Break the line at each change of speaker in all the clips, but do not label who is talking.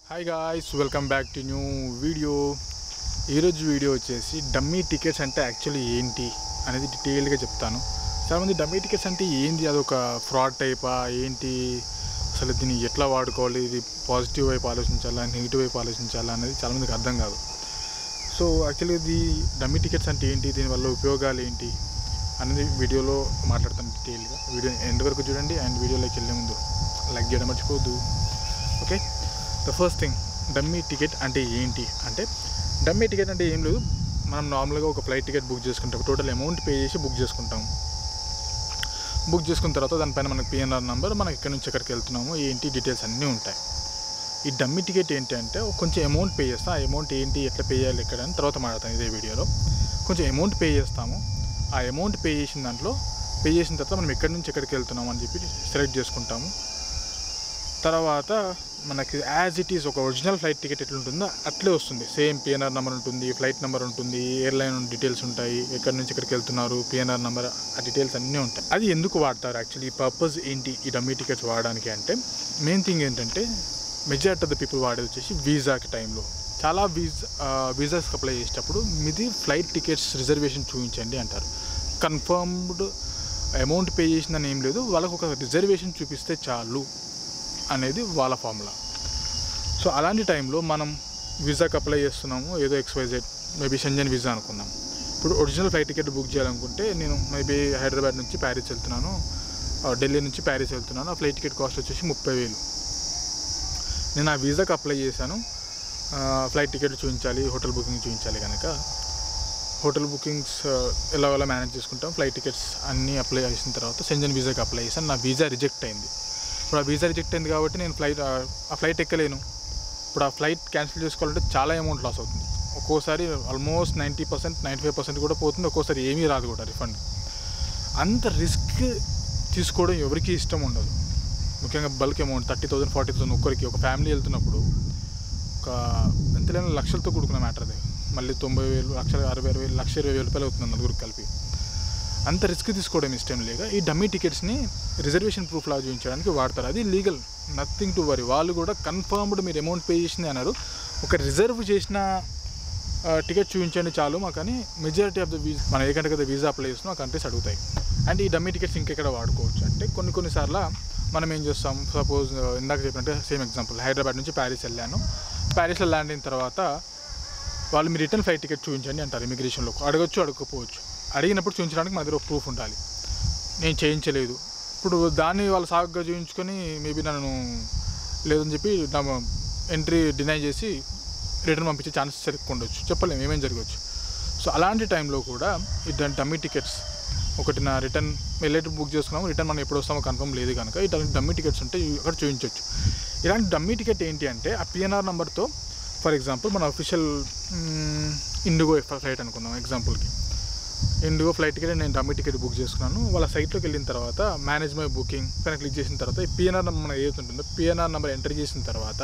hi guys welcome back to new video ఈరోజు video వచ్చేసి dummy tickets అంటే actually ఏంటి అనేది డీటెయిల్గా చెప్తాను చాలామంది డమ్మీ టికెట్స్ అంటే ఏంటి అదొక ఫ్రాడ్ టైపా ఏంటి అసలు దీన్ని ఎట్లా వాడుకోవాలి ఇది పాజిటివ్ వైపు ఆలోచించాలా నెగిటివ్ వైపు ఆలోచించాలా అనేది చాలామందికి అర్థం కాదు సో యాక్చువల్లీ ఇది డమ్మీ టికెట్స్ అంటే ఏంటి దీనివల్ల ఉపయోగాలు ఏంటి అనేది వీడియోలో మాట్లాడతాను డీటెయిల్గా వీడియో ఎండ్ వరకు చూడండి అండ్ వీడియోలోకి వెళ్ళే ముందు లైక్ చేయడం మర్చిపోవద్దు okay the first thing dummy ticket అంటే ఏంటి అంటే డమ్మీ టికెట్ అంటే ఏం లేదు మనం నార్మల్గా ఒక ఫ్లైట్ టికెట్ బుక్ చేసుకుంటాం టోటల్ అమౌంట్ పే చేసి బుక్ చేసుకుంటాం బుక్ చేసుకున్న తర్వాత దానిపైన మనకి పిఎన్ఆర్ నెంబర్ మనం ఎక్కడి నుంచి ఎక్కడికి వెళ్తున్నామో ఏంటి డీటెయిల్స్ అన్నీ ఉంటాయి ఈ డమ్మీ టికెట్ ఏంటి అంటే కొంచెం అమౌంట్ పే చేస్తాం ఆ అమౌంట్ ఏంటి ఎట్లా పే చేయాలి ఎక్కడ అని తర్వాత మాట్లాడతాం ఇదే వీడియోలో కొంచెం అమౌంట్ పే చేస్తాము ఆ అమౌంట్ పే చేసిన దాంట్లో పే చేసిన తర్వాత మనం ఎక్కడి నుంచి ఎక్కడికి వెళ్తున్నాం అని చెప్పి సెలెక్ట్ చేసుకుంటాము తర్వాత మనకి యాజ్ ఇట్ ఈస్ ఒక ఒరిజినల్ ఫ్లైట్ టికెట్ ఎట్లా ఉంటుందో అట్లే వస్తుంది సేమ్ పిఎన్ఆర్ నెంబర్ ఉంటుంది ఫ్లైట్ నెంబర్ ఉంటుంది ఎయిర్లైన్ డీటెయిల్స్ ఉంటాయి ఎక్కడి నుంచి ఎక్కడికి వెళ్తున్నారు పిఎన్ఆర్ నెంబర్ ఆ డీటెయిల్స్ అన్నీ ఉంటాయి అది ఎందుకు వాడతారు యాక్చువల్లీ ఈ పర్పస్ ఏంటి ఈ డమ్మీ టికెట్స్ వాడడానికి అంటే మెయిన్ థింగ్ ఏంటంటే మెజారిటీ ఆఫ్ ద పీపుల్ వాడేది వచ్చేసి వీసాకి టైంలో చాలా వీసా వీసాస్కి అప్లై చేసేటప్పుడు మీది ఫ్లైట్ టికెట్స్ రిజర్వేషన్ చూపించండి అంటారు కన్ఫర్మ్డ్ అమౌంట్ పే చేసిందని ఏం లేదు వాళ్ళకు ఒక రిజర్వేషన్ చూపిస్తే చాలు అనేది వాళ్ళ ఫార్ములా సో అలాంటి టైంలో మనం వీసాకి అప్లై చేస్తున్నాము ఏదో ఎక్స్వైజెడ్ మేబీ షెంజన్ వీసా అనుకుందాం ఇప్పుడు ఒరిజినల్ ఫ్లైట్ టికెట్ బుక్ చేయాలనుకుంటే నేను మేబీ హైదరాబాద్ నుంచి ప్యారిస్ వెళ్తున్నాను ఆ, ఢిల్లీ నుంచి ప్యారిస్ వెళ్తున్నాను ఆ ఫ్లైట్ టికెట్ కాస్ట్ వచ్చేసి ముప్పై వేలు నేను ఆ వీసాకి అప్లై చేశాను ఆ, ఫ్లైట్ టికెట్ చూపించాలి హోటల్ బుకింగ్ చూపించాలి కనుక హోటల్ బుకింగ్స్ ఎలా ఎలా మేనేజ్ చేసుకుంటాం ఫ్లైట్ టికెట్స్ అన్నీ అప్లై చేసిన తర్వాత సెంజన్ వీసాకి అప్లై చేశాను నా వీసా రిజెక్ట్ అయింది ఇప్పుడు ఆ వీసా రిజెక్ట్ అయింది కాబట్టి నేను ఫ్లైట్ ఆ ఫ్లైట్ ఎక్కలేను ఇప్పుడు ఆ ఫ్లైట్ క్యాన్సిల్ చేసుకోవాలంటే చాలా అమౌంట్ లాస్ అవుతుంది ఒక్కోసారి almost ninety percent ninety five percent కూడా పోతుంది ఒక్కోసారి ఏమీ రాదు కూడా రిఫండ్ అంత రిస్క్ తీసుకోవడం ఎవరికి ఇష్టం ఉండదు ముఖ్యంగా bulk amount thirty thousand forty thousand ఒక్కరికి ఒక ఫ్యామిలీ వెళ్తున్నప్పుడు ఒక ఎంత లేని లక్షలతో కూడుకున్న మ్యాటర్ అది మళ్ళీ తొంభై వేలు లక్ష అరవై అరవై వేలు లక్ష ఇరవై వేలు రూపాయలు అవుతుంది నలుగురికి కలిపి అంత రిస్క్ తీసుకోవడం ఇష్టం లేక ఈ డమ్మీ టికెట్స్ని రిజర్వేషన్ ప్రూఫ్ లా చూపించడానికి వాడతారు అది లీగల్ నథింగ్ టు వరీ వాళ్ళు కూడా కన్ఫర్మ్డ్ మీరు అమౌంట్ పే చేసింది అన్నారు ఒక రిజర్వ్ చేసిన టికెట్ చూపించండి చాలు మాకు కానీ మెజారిటీ ఆఫ్ ద వీజ్ మనం ఏ కంటే కదా వీసా అప్లై చేస్తున్నాం ఆ కంట్రీస్ అడుగుతాయి అండ్ ఈ డమ్మీ టికెట్స్ ఇంకెక్కడ వాడుకోవచ్చు అంటే కొన్ని కొన్నిసార్లు మనం ఏం చేస్తాం సపోజ్ ఇందాక చెప్పినట్టు సేమ్ ఎగ్జాంపుల్ హైదరాబాద్ నుంచి ప్యారిస్ వెళ్ళాను ప్యారిస్లో ల్యాండ్ అయిన తర్వాత వాళ్ళు మీ రిటర్న్ ఫ్లైట్ టికెట్ చూపించండి అంటారు ఇమిగ్రేషన్లో అడగచ్చు అడగకపోవచ్చు అడిగినప్పుడు చూపించడానికి మా దగ్గర ప్రూఫ్ ఉండాలి నేను చేయించలేదు ఇప్పుడు దాన్ని వాళ్ళు సాగుగా చూపించుకొని మేబీ నన్ను లేదని చెప్పి నా ఎంట్రీ డినై చేసి రిటర్న్ పంపించే ఛాన్సెస్ ఎక్కువ ఉండొచ్చు చెప్పలేము ఏమేం జరగవచ్చు సో అలాంటి టైంలో కూడా ఈ డమ్మీ టికెట్స్ ఒకటి నా రిటర్న్ వెళ్ళేటి బుక్ చేసుకున్నాము రిటర్న్ మనం ఎప్పుడు వస్తామో కన్ఫర్మ్ లేదు కనుక ఇట్లాంటి డమ్మీ టికెట్స్ ఉంటే అక్కడ చూపించవచ్చు ఇలాంటి డమ్మీ టికెట్ ఏంటి అంటే ఆ పిఎన్ఆర్ నెంబర్తో ఫర్ ఎగ్జాంపుల్ మన అఫీషియల్ ఇండిగో ఫ్లైట్ అనుకుందాం ఎగ్జాంపుల్కి ఇండిగో ఫ్లైట్ టికెట్ నేను డమ్మీ టికెట్ బుక్ చేసుకున్నాను వాళ్ళ సైట్లోకి వెళ్ళిన తర్వాత మేనేజ్ మై బుకింగ్ పైన క్లిక్ చేసిన తర్వాత ఈ పిఎన్ఆర్ నెంబర్ మనకి ఏదైతే ఉంటుందో పిఎన్ఆర్ నెంబర్ ఎంటర్ చేసిన తర్వాత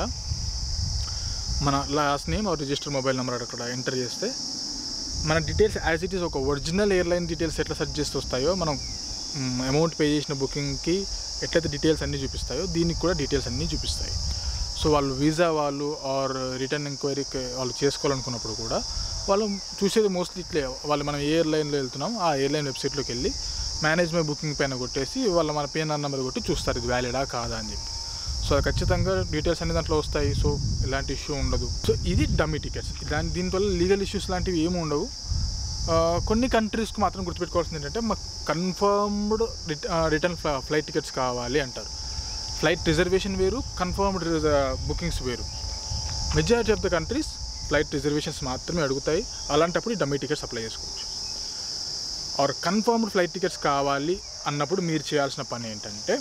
మన last name or register mobile number అక్కడ ఎంటర్ చేస్తే మన డీటెయిల్స్ యాజ్ ఇట్ ఈస్ ఒక ఒరిజినల్ ఎయిర్లైన్ డీటెయిల్స్ ఎట్లా సెర్చ్ చేస్తే వస్తాయో మనం అమౌంట్ పే చేసిన బుకింగ్కి ఎట్లయితే డీటెయిల్స్ అన్నీ చూపిస్తాయో దీనికి కూడా డీటెయిల్స్ అన్నీ చూపిస్తాయి సో వాళ్ళు వీసా వాళ్ళు ఆర్ రిటర్న్ ఎంక్వైరీకి వాళ్ళు చేసుకోవాలనుకున్నప్పుడు కూడా వాళ్ళు చూసేది మోస్ట్లీ ఇట్లే వాళ్ళు మనం ఏ ఎయిర్లైన్లో వెళ్తున్నాం ఆ ఎయిర్లైన్ వెబ్సైట్లోకి వెళ్ళి మేనేజ్ మై బుకింగ్ పైన కొట్టేసి వాళ్ళు మన పిఎన్ఆర్ నెంబర్ కొట్టి చూస్తారు ఇది వ్యాలిడా కాదా అని చెప్పి సో అది ఖచ్చితంగా డీటెయిల్స్ అన్ని దాంట్లో వస్తాయి సో ఎలాంటి ఇష్యూ ఉండదు సో ఇది డమ్మీ టికెట్స్ దాని దీనివల్ల లీగల్ ఇష్యూస్ లాంటివి ఏమి ఉండవు ఆ, కొన్ని కంట్రీస్కి మాత్రం గుర్తుపెట్టుకోవాల్సింది ఏంటంటే మాకు కన్ఫర్మ్డ్ రిటర్న్ ఫ్లైట్ టికెట్స్ కావాలి అంటారు ఫ్లైట్ రిజర్వేషన్ వేరు కన్ఫర్మ్డ్ బుకింగ్స్ వేరు majority of the countries flight reservations మాత్రమే అడుగుతాయి అలాంటప్పుడు ఈ డమ్మీ టికెట్స్ అప్లై చేసుకోవచ్చు ఆర్ కన్ఫర్మ్డ్ ఫ్లైట్ టికెట్స్ కావాలి అన్నప్పుడు మీరు చేయాల్సిన పని ఏంటంటే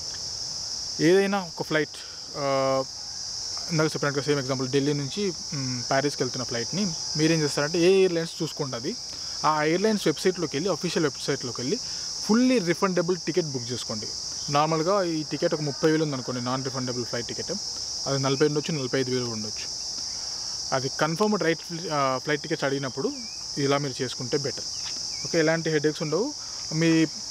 ఏదైనా ఒక ఫ్లైట్ ఇందాక చెప్పినట్టుగా సేమ్ ఎగ్జాంపుల్ ఢిల్లీ నుంచి మ్, ప్యారిస్కి వెళ్తున్న ఫ్లైట్ని మీరేం చేస్తారంటే ఏ ఎయిర్లైన్స్ చూసుకుంటుంది ఆ ఎయిర్లైన్స్ వెబ్సైట్లోకి వెళ్ళి అఫీషియల్ వెబ్సైట్లోకి వెళ్ళి ఫుల్లీ రిఫండబుల్ టికెట్ బుక్ చేసుకోండి నార్మల్గా ఈ టికెట్ ఒక ముప్పై వేలు ఉందనుకోండి నాన్ రిఫండబుల్ ఫ్లైట్ టికెట్ అది నలభై ఉండొచ్చు నలభై ఐదు వేలు ఉండొచ్చు అది కన్ఫర్మ్డ్ రైట్ ఫ్లైట్ టికెట్స్ అడిగినప్పుడు ఇలా మీరు చేసుకుంటే బెటర్ ఓకే ఎలాంటి హెడేక్స్ ఉండవు మీ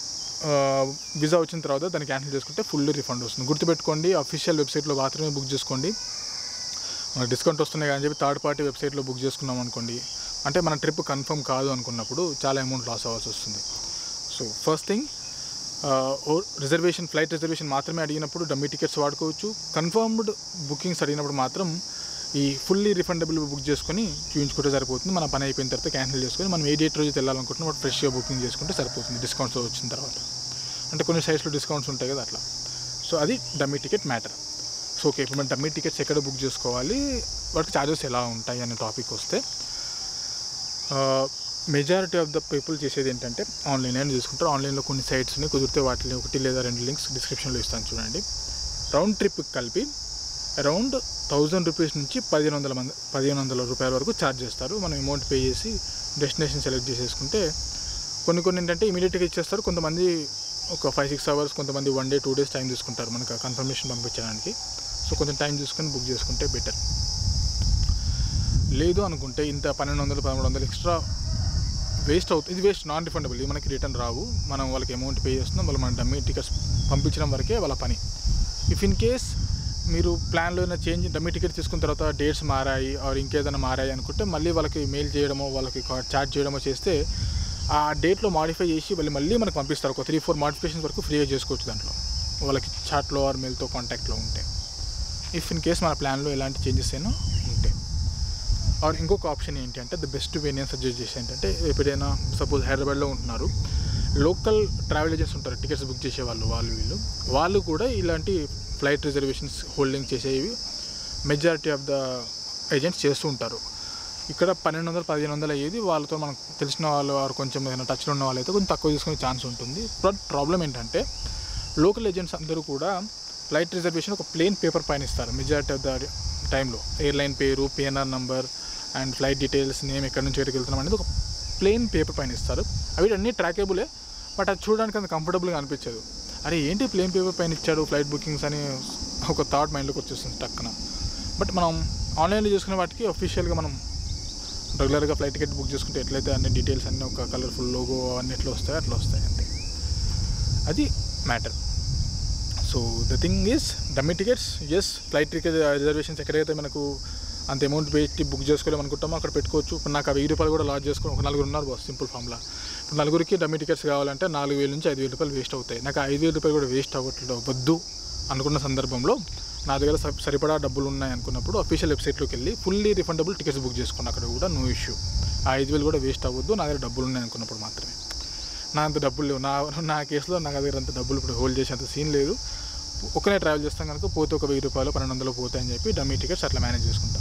వీసా వచ్చిన తర్వాత దాన్ని క్యాన్సిల్ చేసుకుంటే ఫుల్లీ రిఫండ్ వస్తుంది గుర్తుపెట్టుకోండి అఫీషియల్ వెబ్సైట్లో మాత్రమే బుక్ చేసుకోండి మనకు డిస్కౌంట్ వస్తున్నాయి కానీ చెప్పి థర్డ్ పార్టీ వెబ్సైట్లో బుక్ చేసుకున్నాం అనుకోండి అంటే మన ట్రిప్ కన్ఫర్మ్ కాదు అనుకున్నప్పుడు చాలా అమౌంట్ లాస్ అవ్వాల్సి వస్తుంది so first thing reservation flight reservation మాత్రమే అడిగినప్పుడు డమ్మీ టికెట్స్ వాడుకోవచ్చు కన్ఫర్మ్డ్ బుకింగ్స్ అడిగినప్పుడు మాత్రం ఈ ఫుల్లీ రిఫండబుల్ బుక్ చేసుకొని చూపించుకుంటే సరిపోతుంది మన పని అయిపోయిన తర్వాత క్యాన్సిల్ చేసుకొని మనం ఏ డేట్ రోజు వెళ్ళాలనుకుంటున్నాం వాటి ఫ్రెష్గా బుకింగ్ చేసుకుంటే సరిపోతుంది డిస్కౌంట్స్ వచ్చిన తర్వాత అంటే కొన్ని సైట్స్లో డిస్కౌంట్స్ ఉంటాయి కదా అట్లా సో అది dummy ticket matter so okay ఇప్పుడు మనం డమ్మీ టికెట్స్ ఎక్కడ బుక్ చేసుకోవాలి వాటికి ఛార్జెస్ ఎలా ఉంటాయి అనే టాపిక్ వస్తే మెజారిటీ ఆఫ్ ద పీపుల్ చేసేది ఏంటంటే ఆన్లైన్ అని చూసుకుంటారు ఆన్లైన్లో కొన్ని సైట్స్ని కుదిరితే వాటిని ఒకటి లేదా రెండు లింక్స్ డిస్క్రిప్షన్లో ఇస్తాను చూడండి రౌండ్ ట్రిప్ కలిపి అరౌండ్ థౌజండ్ రూపీస్ నుంచి పదిహేను వందల మంది పదిహేను వందల రూపాయల వరకు ఛార్జ్ చేస్తారు మనం అమౌంట్ పే చేసి డెస్టినేషన్ సెలెక్ట్ చేసేసుకుంటే కొన్ని కొన్ని ఏంటంటే ఇమీడియట్గా ఇచ్చేస్తారు కొంతమంది ఒక ఫైవ్ సిక్స్ అవర్స్ కొంతమంది one day two days time తీసుకుంటారు మనకు కన్ఫర్మేషన్ పంపించడానికి సో కొంచెం టైం చూసుకొని బుక్ చేసుకుంటే బెటర్ లేదు అనుకుంటే ఇంత పన్నెండు వందలు పదమూడు వందలు ఎక్స్ట్రా వేస్ట్ అవుతుంది ఇది వేస్ట్ నాన్ రిఫండబుల్ ఇది మనకి రిటర్న్ రావు మనం వాళ్ళకి అమౌంట్ పే చేస్తున్నాం వాళ్ళు మన డమ్మీ టికెట్స్ పంపించడం వరకే వాళ్ళ పని ఇఫ్ ఇన్ కేస్ మీరు ప్లాన్లో ఏదైనా చేంజ్ డమ్మీ టికెట్ తీసుకున్న తర్వాత డేట్స్ మారాయి ఆర్ ఇంకేదైనా మారాయి అనుకుంటే మళ్ళీ వాళ్ళకి మెయిల్ చేయడమో వాళ్ళకి చార్జ్ చేయడమో చేస్తే ఆ డేట్లో మాడిఫై చేసి వాళ్ళు మళ్ళీ మనకు పంపిస్తారు ఒక త్రీ ఫోర్ మాడిఫికేషన్స్ వరకు ఫ్రీగా చేసుకోవచ్చు దాంట్లో వాళ్ళకి చాట్లో ఆర్ మెయిల్తో కాంటాక్ట్లో ఉంటే ఇఫ్ ఇన్ కేస్ మన ప్లాన్లో ఎలాంటి చేంజెస్ అయినా ఉంటే ఆర్ ఇంకొక ఆప్షన్ ఏంటి అంటే ద బెస్ట్ వే నేను సజెస్ట్ చేసి ఏంటంటే ఎప్పుడైనా సపోజ్ హైదరాబాద్లో ఉంటున్నారు లోకల్ ట్రావెల్ ఏజెంట్స్ ఉంటారు టికెట్స్ బుక్ చేసే వాళ్ళు వాళ్ళు వీళ్ళు వాళ్ళు కూడా ఇలాంటి ఫ్లైట్ రిజర్వేషన్స్ హోల్డింగ్ చేసేవి మెజారిటీ ఆఫ్ ద ఏజెంట్స్ చేస్తూ ఉంటారు ఇక్కడ పన్నెండు వందలు పదిహేను వందలు అయ్యేది వాళ్ళతో మనకు తెలిసిన వాళ్ళు వారు కొంచెం ఏదైనా టచ్లో ఉన్న వాళ్ళైతే కొంచెం తక్కువ తీసుకునే ఛాన్స్ ఉంటుంది బట్ ప్రాబ్లం ఏంటంటే లోకల్ ఏజెంట్స్ అందరూ కూడా ఫ్లైట్ రిజర్వేషన్ ఒక ప్లేన్ పేపర్ పైన ఇస్తారు మెజారిటీ ఆఫ్ ద టైంలో ఎయిర్లైన్ పేరు PNR number and flight details name ఎక్కడి నుంచి ఎక్కడికి వెళ్తున్నాం అనేది ఒక ప్లేన్ పేపర్ పైన ఇస్తారు అవి అన్నీ ట్రాకేబులే బట్ అది చూడడానికి అంత కంఫర్టబుల్గా అనిపించదు అరే ఏంటి ప్లేన్ పేపర్ పైన ఇచ్చాడు ఫ్లైట్ బుకింగ్స్ అని ఒక థాట్ మైండ్లోకి వచ్చేస్తుంది టక్కున బట్ మనం ఆన్లైన్లో చేసుకునే వాటికి అఫీషియల్గా మనం రెగ్యులర్గా ఫ్లైట్ టికెట్ బుక్ చేసుకుంటే ఎట్లయితే అన్ని డీటెయిల్స్ అన్నీ ఒక కలర్ఫుల్ లోగో అన్ని ఎట్లా వస్తాయో అట్లా వస్తాయి అంతే అది matter so the thing is dummy tickets is flight ticket reservations ఎక్కడైతే మనకు అంత అమౌంట్ పెట్టి బుక్ చేసుకోలేము అనుకుంటామో అక్కడ పెట్టుకోవచ్చు ఇప్పుడు నాకు ఆ వెయ్యి రూపాయలు కూడా లాస్ చేసుకొని ఒక నలుగురు ఉన్నారు బాస్ సింపుల్ ఫామ్లా ఇప్పుడు నలుగురికి డమ్మీ టికెట్స్ కావాలంటే నాలుగు వేల నుంచి ఐదు వేల రూపాయలు వేస్ట్ అవుతాయి నాకు ఆ ఐదు వేల రూపాయలు కూడా వేస్ట్ అవ్వట్లేదు వద్దు అనుకున్న సందర్భంలో నా దగ్గర స- సరిపడా డబ్బులు ఉన్నాయి అనుకున్నప్పుడు అఫీషియల్ వెబ్సైట్లోకి వెళ్ళి ఫుల్లీ రిఫండబుల్ టికెట్స్ బుక్ చేసుకున్నా అక్కడ కూడా నో ఇష్యూ ఆ ఐదు వేలు కూడా వేస్ట్ అవ్వద్దు నా దగ్గర డబ్బులు ఉన్నాయి అనుకున్నప్పుడు మాత్రమే నా అంత డబ్బులు లేవు నా నా కేసులో నా దగ్గర అంత డబ్బులు ఇప్పుడు హోల్డ్ చేసేంత సీన్ లేదు ఒకనే ట్రావెల్ చేస్తాం కనుక పోతే ఒక వెయ్యి రూపాయలు పన్నెండు వందలు పోతాయని చెప్పి డమ్మీ టికెట్స్ అట్లా మేనేజ్ చేసుకుంటాం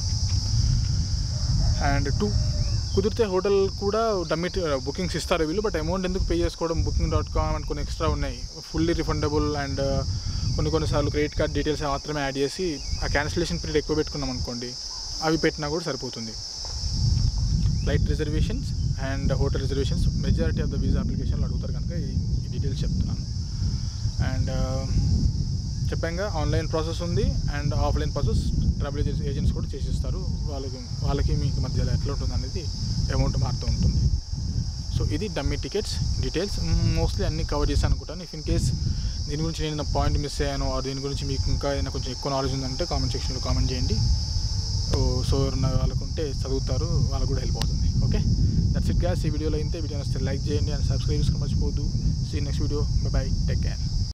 అండ్ టూ కుదిరితే హోటల్ కూడా డమ్మీ బుకింగ్స్ ఇస్తారు వీళ్ళు బట్ అమౌంట్ ఎందుకు పే చేసుకోవడం బుకింగ్ డాట్ కామ్ అండ్ కొన్ని ఎక్స్ట్రా ఉన్నాయి ఫుల్లీ రిఫండబుల్ అండ్ కొన్ని కొన్నిసార్లు క్రెడిట్ కార్డ్ డీటెయిల్స్ మాత్రమే యాడ్ చేసి ఆ క్యాన్సిలేషన్ పీరియడ్ ఎక్కువ పెట్టుకున్నాం అనుకోండి అవి పెట్టినా కూడా సరిపోతుంది flight reservations and hotel reservations majority of the visa అప్లికేషన్లో అడుగుతారు కనుక ఈ ఈ డీటెయిల్స్ చెప్తున్నాను అండ్ చెప్పాక ఆన్లైన్ ప్రాసెస్ ఉంది and offline process travel agency agents కూడా చేసిస్తారు వాళ్ళకి వాళ్ళకి మీకు మధ్యలో ఎట్లా ఉంటుంది అనేది అమౌంట్ మారుతూ ఉంటుంది సో ఇది డమ్మీ టికెట్స్ డీటెయిల్స్ మోస్ట్లీ అన్నీ కవర్ చేశాను అనుకుంటాను ఇఫ్ ఇన్ కేస్ దీని గురించి నేను పాయింట్ మిస్ అయ్యాను ఆ దీని గురించి మీకు ఇంకా ఏదైనా కొంచెం ఎక్కువ నాలెడ్జ్ ఉందంటే కామెంట్ సెక్షన్లో కామెంట్ చేయండి ఓ, సో ఎవరన్నా వాళ్ళకు ఉంటే చదువుతారు వాళ్ళకు కూడా హెల్ప్ అవుతుంది ఓకే దట్స్ ఇట్ గ్యాస్ ఈ వీడియోలో అయితే వీడియో వస్తే లైక్ చేయండి అండ్ సబ్స్క్రైబ్ చేసుకుని మర్చిపోవద్దు see next video bye bye take care